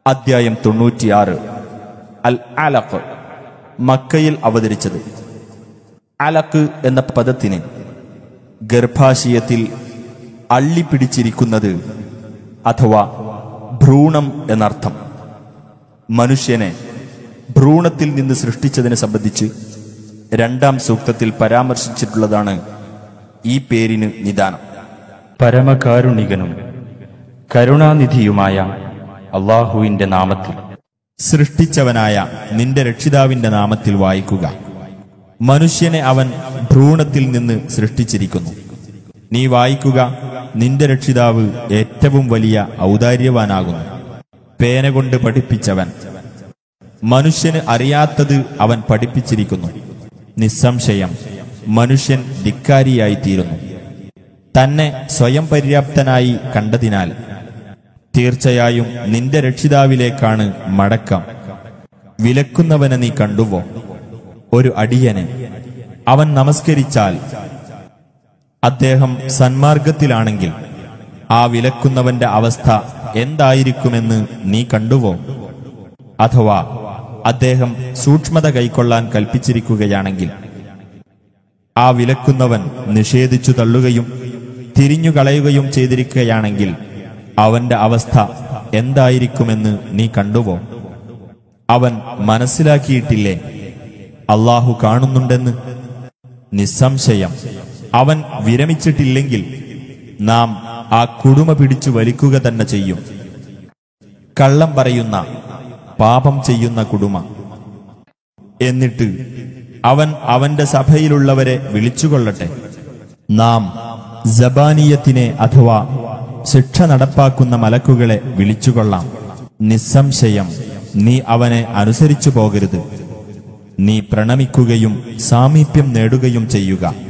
അദ്ധ്യായം തൊണ്ണൂറ്റിയാറ് അൽ അലഖ് മക്കയിൽ അവതരിച്ചത് അലക്ക് എന്ന പദത്തിന് ഗർഭാശയത്തിൽ അള്ളിപ്പിടിച്ചിരിക്കുന്നത് അഥവാ ഭ്രൂണം എന്നർത്ഥം മനുഷ്യനെ ഭ്രൂണത്തിൽ നിന്ന് സൃഷ്ടിച്ചതിനെ സംബന്ധിച്ച് രണ്ടാം സൂക്തത്തിൽ പരാമർശിച്ചിട്ടുള്ളതാണ് ഈ പേരിന് നിദാനം പരമകാരുണികനും കരുണാനിധിയുമായ അള്ളാഹുവിന്റെ നാമത്തിൽ സൃഷ്ടിച്ചവനായ നിന്റെ രക്ഷിതാവിന്റെ നാമത്തിൽ വായിക്കുക മനുഷ്യനെ അവൻ ഭ്രൂണത്തിൽ നിന്ന് സൃഷ്ടിച്ചിരിക്കുന്നു നീ വായിക്കുക നിന്റെ രക്ഷിതാവ് ഏറ്റവും വലിയ ഔദാര്യവാനാകുന്നു പേന കൊണ്ട് പഠിപ്പിച്ചവൻ മനുഷ്യന് അറിയാത്തത് അവൻ പഠിപ്പിച്ചിരിക്കുന്നു നിസ്സംശയം മനുഷ്യൻ ധിക്കാരിയായിത്തീരുന്നു തന്നെ സ്വയം പര്യാപ്തനായി കണ്ടതിനാൽ തീർച്ചയായും നിന്റെ രക്ഷിതാവിലേക്കാണ് മടക്കം വിലക്കുന്നവനെ നീ കണ്ടുവോ ഒരു അടിയനെ അവൻ നമസ്കരിച്ചാൽ അദ്ദേഹം സന്മാർഗത്തിലാണെങ്കിൽ ആ വിലക്കുന്നവന്റെ അവസ്ഥ എന്തായിരിക്കുമെന്ന് നീ കണ്ടുവോ അഥവാ അദ്ദേഹം സൂക്ഷ്മത കൈക്കൊള്ളാൻ കൽപ്പിച്ചിരിക്കുകയാണെങ്കിൽ ആ വിലക്കുന്നവൻ നിഷേധിച്ചു തള്ളുകയും തിരിഞ്ഞുകളയുകയും ചെയ്തിരിക്കുകയാണെങ്കിൽ അവന്റെ അവസ്ഥ എന്തായിരിക്കുമെന്ന് നീ കണ്ടുവോ അവൻ മനസ്സിലാക്കിയിട്ടില്ലേ അള്ളാഹു കാണുന്നുണ്ടെന്ന് നിസ്സംശയം അവൻ വിരമിച്ചിട്ടില്ലെങ്കിൽ നാം ആ കുടുമ പിടിച്ചു വലിക്കുക തന്നെ ചെയ്യും കള്ളം പറയുന്ന പാപം ചെയ്യുന്ന കുടുമ എന്നിട്ട് അവൻ അവന്റെ സഭയിലുള്ളവരെ വിളിച്ചുകൊള്ളട്ടെ നാം ജബാനീയത്തിനെ അഥവാ ശിക്ഷ നടപ്പാക്കുന്ന മലക്കുകളെ വിളിച്ചുകൊള്ളാം നിസ്സംശയം നീ അവനെ അനുസരിച്ചു പോകരുത് നീ പ്രണമിക്കുകയും സാമീപ്യം നേടുകയും ചെയ്യുക